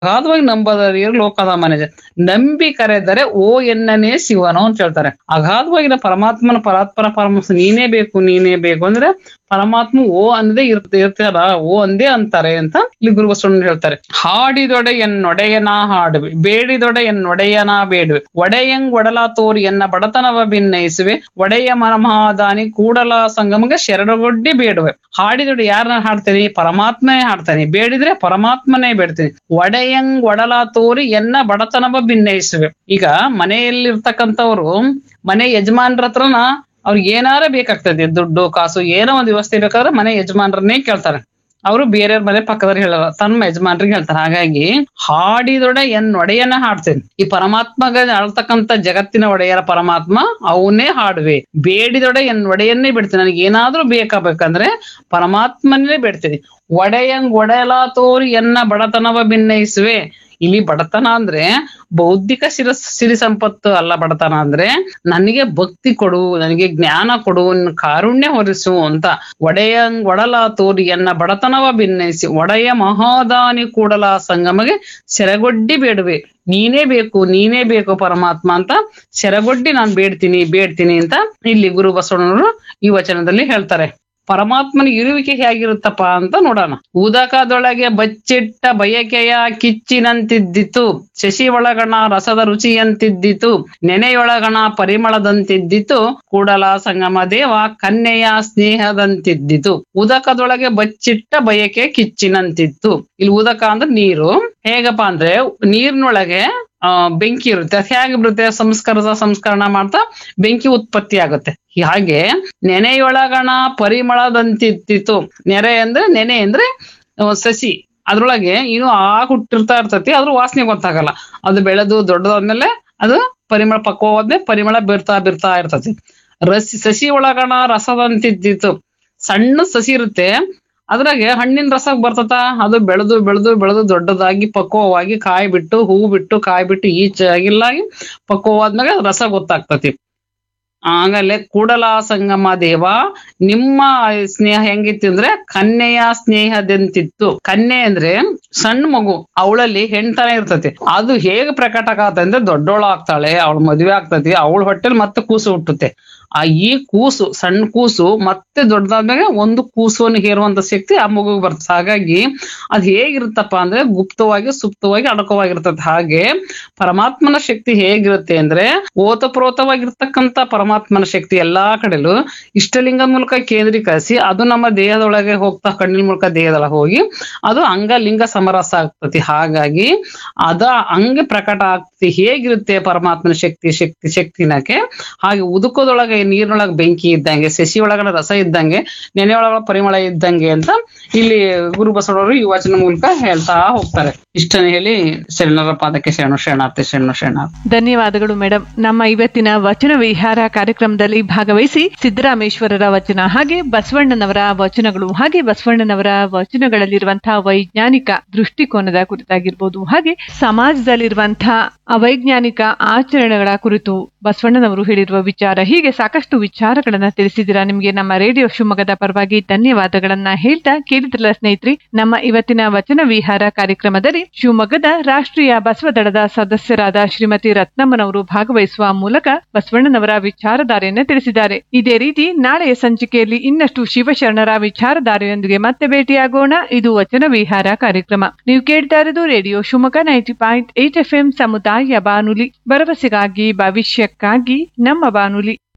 ಅಗಾಧವಾಗಿ ನಂಬದರಿಯರು ಲೋಕದ ಮನೆಜ ನಂಬಿ ಕರೆದರೆ ಓ ಎನ್ನನೇ ಶಿವನು ಅಂತ ಹೇಳ್ತಾರೆ ಅಗಾಧವಾಗಿನ ಪರಮಾತ್ಮನ ಪರಾತ್ಪರ ಪರಮಾತ್ಮ ನೀನೇ ಬೇಕು ನೀನೇ ಬೇಕು ಅಂದ್ರೆ ಪರಮಾತ್ಮ ಓ ಅಂದೇ ಇರ್ತ ಇರ್ತಾರ ಓ ಅಂದೇ ಅಂತಾರೆ ಅಂತ ಇಲ್ಲಿ ಗುರು ಬಸವಣ್ಣ ಹೇಳ್ತಾರೆ ಹಾಡಿದೊಡೆ ಎನ್ನೊಡೆಯನ ಹಾಡುವೆ ಬೇಡಿದೊಡೆ ಎನ್ನೊಡೆಯನ ಬೇಡುವೆ ಒಡೆಯಂಗ್ ಒಡಲ ತೋರಿ ಎನ್ನ ಬಡತನವ ಭಿನ್ನಯಿಸುವೆ ಒಡೆಯ ಮನಮಹಾದಾನಿ ಕೂಡಲ ಸಂಗಮಗೆ ಶರಣಗೊಡ್ಡಿ ಬೇಡುವೆ ಹಾಡಿದೊಡೆ ಯಾರನ್ನ ಹಾಡ್ತೀನಿ ಪರಮಾತ್ಮನೇ ಹಾಡ್ತಾನೆ ಬೇಡಿದ್ರೆ ಪರಮಾತ್ಮನೇ ಬೇಡ್ತೀನಿ ಒಡೆಯಂಗ್ ಒಡಲ ತೋರಿ ಎನ್ನ ಬಡತನವ ಭಿನ್ನಯಿಸುವೆ ಈಗ ಮನೆಯಲ್ಲಿರ್ತಕ್ಕಂಥವ್ರು ಮನೆ ಯಜಮಾನ್ರ ಹತ್ರನ ಅವ್ರಿಗೆ ಏನಾರ ಬೇಕಾಗ್ತದೆ ದುಡ್ಡು ಕಾಸು ಏನೋ ಒಂದು ವ್ಯವಸ್ಥೆ ಬೇಕಾದ್ರೆ ಮನೆ ಯಜಮಾನ್ರನ್ನೇ ಕೇಳ್ತಾರೆ ಅವರು ಬೇರೆಯವ್ರ ಮನೆ ಪಕ್ಕದವ್ರಿಗೆ ಹೇಳಲ್ಲ ತಮ್ಮ ಯಜಮಾನ್ರಿಗೆ ಹೇಳ್ತಾರೆ ಹಾಗಾಗಿ ಹಾಡಿದೊಡೆ ಎನ್ ಒಡೆಯನ ಹಾಡ್ತೇನೆ ಈ ಪರಮಾತ್ಮಗ ಆಳ್ತಕ್ಕಂತ ಜಗತ್ತಿನ ಒಡೆಯರ ಪರಮಾತ್ಮ ಅವನೇ ಹಾಡುವೆ ಬೇಡಿದೊಡೆ ಎನ್ ಒಡೆಯನ್ನೇ ಬಿಡ್ತೀನಿ ನನಗೆ ಏನಾದ್ರೂ ಬೇಕಾಗ್ಬೇಕಂದ್ರೆ ಪರಮಾತ್ಮನೇ ಬಿಡ್ತೀನಿ ಒಡೆಯಂಗ್ ಒಡೆಯಲ ತೋರಿ ಎನ್ನ ಬಡತನವ ಭಿನ್ನಯಿಸುವೆ ಇಲ್ಲಿ ಬಡತನ ಅಂದ್ರೆ ಬೌದ್ಧಿಕ ಸಿರ ಸಿರಿ ಸಂಪತ್ತು ಅಲ್ಲ ಬಡತನ ಅಂದ್ರೆ ನನಗೆ ಭಕ್ತಿ ಕೊಡು ನನಗೆ ಜ್ಞಾನ ಕೊಡು ನನ್ನ ಕಾರುಣ್ಯ ಹೊರಿಸು ಅಂತ ಒಡೆಯಂಗ್ ಒಡಲ ತೋರಿ ಎನ್ನ ಬಡತನವ ಭಿನ್ನಯಿಸಿ ಒಡೆಯ ಮಹಾದಾನಿ ಕೂಡಲ ಸಂಗಮಗೆ ಸೆರಗೊಡ್ಡಿ ಬೇಡುವೆ ನೀನೇ ಬೇಕು ನೀನೇ ಬೇಕು ಪರಮಾತ್ಮ ಅಂತ ಸೆರಗೊಡ್ಡಿ ನಾನ್ ಬೇಡ್ತೀನಿ ಬೇಡ್ತೀನಿ ಅಂತ ಇಲ್ಲಿ ಗುರು ಬಸವಣ್ಣವರು ಈ ವಚನದಲ್ಲಿ ಹೇಳ್ತಾರೆ ಪರಮಾತ್ಮನ ಇರುವಿಕೆ ಹೇಗಿರುತ್ತಪ್ಪ ಅಂತ ನೋಡೋಣ ಉದಕದೊಳಗೆ ಬಚ್ಚಿಟ್ಟ ಬಯಕೆಯ ಕಿಚ್ಚಿನಂತಿದ್ದಿತು ಶಶಿ ಒಳಗಣ ರಸದ ರುಚಿಯಂತಿದ್ದಿತು ನೆನೆಯೊಳಗಣ ಪರಿಮಳದಂತಿದ್ದಿತು ಕೂಡಲ ಸಂಗಮ ದೇವ ಕನ್ಯೆಯ ಸ್ನೇಹದಂತಿದ್ದಿತು ಉದಕದೊಳಗೆ ಬಚ್ಚಿಟ್ಟ ಬಯಕೆ ಕಿಚ್ಚಿನಂತಿತ್ತು ಇಲ್ಲಿ ಉದಕ ಅಂದ್ರೆ ನೀರು ಹೇಗಪ್ಪ ಅಂದ್ರೆ ನೀರಿನೊಳಗೆ ಆ ಬೆಂಕಿ ಇರುತ್ತೆ ಅದು ಹೇಗೆ ಬರುತ್ತೆ ಸಂಸ್ಕೃತ ಸಂಸ್ಕರಣ ಮಾಡ್ತಾ ಬೆಂಕಿ ಉತ್ಪತ್ತಿ ಆಗುತ್ತೆ ಹಾಗೆ ನೆನೆಯೊಳಗಣ ಪರಿಮಳದಂತಿತ್ತಿತ್ತು ನೆರೆ ಅಂದ್ರೆ ನೆನೆ ಅಂದ್ರೆ ಆ, ಸಸಿ ಅದ್ರೊಳಗೆ ಇನ್ನು ಆ ಹುಟ್ಟಿರ್ತಾ ಇರ್ತೈತಿ ಅದ್ರ ವಾಸನೆ ಗೊತ್ತಾಗಲ್ಲ ಅದು ಬೆಳೆದು ದೊಡ್ಡದಾದ್ಮೇಲೆ ಅದು ಪರಿಮಳ ಪಕ್ವವಾದ್ಮೇಲೆ ಪರಿಮಳ ಬೀರ್ತಾ ಬೀರ್ತಾ ಇರ್ತತಿ ರಸಿ ಸಸಿ ಒಳಗಣ ರಸದಂತಿದ್ದಿತ್ತು ಸಣ್ಣ ಸಸಿ ಇರುತ್ತೆ ಅದ್ರಾಗೆ ಹಣ್ಣಿನ ರಸ ಬರ್ತತ ಅದು ಬೆಳೆದು ಬೆಳೆದು ಬೆಳೆದು ದೊಡ್ಡದಾಗಿ ಪಕ್ವವಾಗಿ ಕಾಯಿ ಬಿಟ್ಟು ಹೂ ಬಿಟ್ಟು ಕಾಯಿ ಬಿಟ್ಟು ಈಚಾಗಿಲ್ಲಾಗಿ ಪಕ್ವವಾದ್ಮೇಲೆ ರಸ ಗೊತ್ತಾಗ್ತತಿ ಆಮೇಲೆ ಕೂಡಲ ಸಂಗಮ ದೇವ ನಿಮ್ಮ ಸ್ನೇಹ ಹೆಂಗಿತ್ತು ಅಂದ್ರೆ ಕನ್ಯೆಯ ಸ್ನೇಹದಂತಿತ್ತು ಕನ್ಯೆ ಅಂದ್ರೆ ಸಣ್ಣ ಮಗು ಅವಳಲ್ಲಿ ಹೆಣ್ತನ ಇರ್ತತಿ ಅದು ಹೇಗೆ ಪ್ರಕಟ ಆಗತ್ತೆ ಅಂದ್ರೆ ದೊಡ್ಡೋಳ ಆಗ್ತಾಳೆ ಅವಳು ಮದುವೆ ಆಗ್ತತಿ ಅವಳ ಹೊಟ್ಟೆಲ್ ಮತ್ತೆ ಕೂಸು ಹುಟ್ಟುತ್ತೆ ಆ ಈ ಕೂಸು ಸಣ್ಣ ಕೂಸು ಮತ್ತೆ ದೊಡ್ಡದಾದ್ಮೇಲೆ ಒಂದು ಕೂಸುವನ್ನು ಹೇರುವಂತ ಶಕ್ತಿ ಆ ಮಗುಗೆ ಬರ್ತದೆ ಹಾಗಾಗಿ ಅದ್ ಹೇಗಿರುತ್ತಪ್ಪ ಅಂದ್ರೆ ಗುಪ್ತವಾಗಿ ಸುಪ್ತವಾಗಿ ಅಡಕವಾಗಿರ್ತದೆ ಹಾಗೆ ಪರಮಾತ್ಮನ ಶಕ್ತಿ ಹೇಗಿರುತ್ತೆ ಅಂದ್ರೆ ಓತಪ್ರೋತವಾಗಿರ್ತಕ್ಕಂಥ ಪರಮಾತ್ಮನ ಶಕ್ತಿ ಎಲ್ಲಾ ಕಡೆಲೂ ಇಷ್ಟಲಿಂಗ ಮೂಲಕ ಕೇಂದ್ರೀಕರಿಸಿ ಅದು ನಮ್ಮ ದೇಹದೊಳಗೆ ಹೋಗ್ತಾ ಕಣ್ಣಿನ ಮೂಲಕ ದೇಹದೊಳಗೆ ಹೋಗಿ ಅದು ಅಂಗಲಿಂಗ ಸಮರಸ ಆಗ್ತತಿ ಹಾಗಾಗಿ ಅದ ಹಂಗೆ ಪ್ರಕಟ ಆಗ್ತತಿ ಹೇಗಿರುತ್ತೆ ಪರಮಾತ್ಮನ ಶಕ್ತಿ ಶಕ್ತಿ ಶಕ್ತಿನಕ್ಕೆ ಹಾಗೆ ಉದುಕದೊಳಗೆ ನೀರಿನೊಳಗೆ ಬೆಂಕಿ ಇದ್ದಂಗೆ ಸಸಿ ಒಳಗಡೆ ರಸ ಇದ್ದಂಗೆ ನೆನೆ ಒಳಗಡೆ ಪರಿಮಳ ಇದ್ದಂಗೆ ಅಂತ ಇಲ್ಲಿ ಗುರು ಬಸವಣ್ಣವರು ಈ ವಚನ ಮೂಲಕ ಹೇಳ್ತಾ ಹೋಗ್ತಾರೆ ಇಷ್ಟನ್ನ ಹೇಳಿ ಶರಣರ ಪಾದಕ್ಕೆ ಶರಣ ಶರಣಾರ್ಥಿ ಶರಣ ಶರಣಾರ್ಥಿ ಧನ್ಯವಾದಗಳು ಮೇಡಮ್ ನಮ್ಮ ಇವತ್ತಿನ ವಚನ ವಿಹಾರ ಕಾರ್ಯಕ್ರಮದಲ್ಲಿ ಭಾಗವಹಿಸಿ ಸಿದ್ದರಾಮೇಶ್ವರರ ವಚನ ಹಾಗೆ ಬಸವಣ್ಣನವರ ವಚನಗಳು ಹಾಗೆ ಬಸವಣ್ಣನವರ ವಚನಗಳಲ್ಲಿರುವಂತಹ ವೈಜ್ಞಾನಿಕ ದೃಷ್ಟಿಕೋನದ ಕುರಿತಾಗಿರ್ಬೋದು ಹಾಗೆ ಸಮಾಜದಲ್ಲಿರುವಂತಹ ಅವೈಜ್ಞಾನಿಕ ಆಚರಣೆಗಳ ಕುರಿತು ಬಸವಣ್ಣನವರು ಹೇಳಿರುವ ವಿಚಾರ ಹೀಗೆ ಸಾಕಷ್ಟು ವಿಚಾರಗಳನ್ನ ತಿಳಿಸಿದ್ದೀರಾ ನಿಮಗೆ ನಮ್ಮ ರೇಡಿಯೋ ಶಿವಮೊಗ್ಗದ ಪರವಾಗಿ ಧನ್ಯವಾದಗಳನ್ನ ಹೇಳ್ತಾ ಕೇಳಿದ್ರಲ್ಲ ಸ್ನೇಹಿತರೆ ನಮ್ಮ ಇವತ್ತಿನ ವಚನ ವಿಹಾರ ಕಾರ್ಯಕ್ರಮದಲ್ಲಿ ಶಿವಮೊಗ್ಗದ ರಾಷ್ಟ್ರೀಯ ಬಸವದಳದ ಸದಸ್ಯರಾದ ಶ್ರೀಮತಿ ರತ್ನಮ್ಮನವರು ಭಾಗವಹಿಸುವ ಮೂಲಕ ಬಸವಣ್ಣನವರ ವಿಚಾರಧಾರೆಯನ್ನ ತಿಳಿಸಿದ್ದಾರೆ ಇದೇ ರೀತಿ ನಾಳೆಯ ಸಂಚಿಕೆಯಲ್ಲಿ ಇನ್ನಷ್ಟು ಶಿವಶರಣರ ವಿಚಾರಧಾರೆಯೊಂದಿಗೆ ಮತ್ತೆ ಭೇಟಿಯಾಗೋಣ ಇದು ವಚನ ವಿಹಾರ ಕಾರ್ಯಕ್ರಮ ನೀವು ಕೇಳ್ತಾ ಇರೋದು radio Shivamogga ninety point eight F ಸಮುದಾಯ ಬಾನುಲಿ ಭರವಸೆಗಾಗಿ ಭವಿಷ್ಯಕ್ಕಾಗಿ ನಮ್ಮ ಬಾನುಲಿ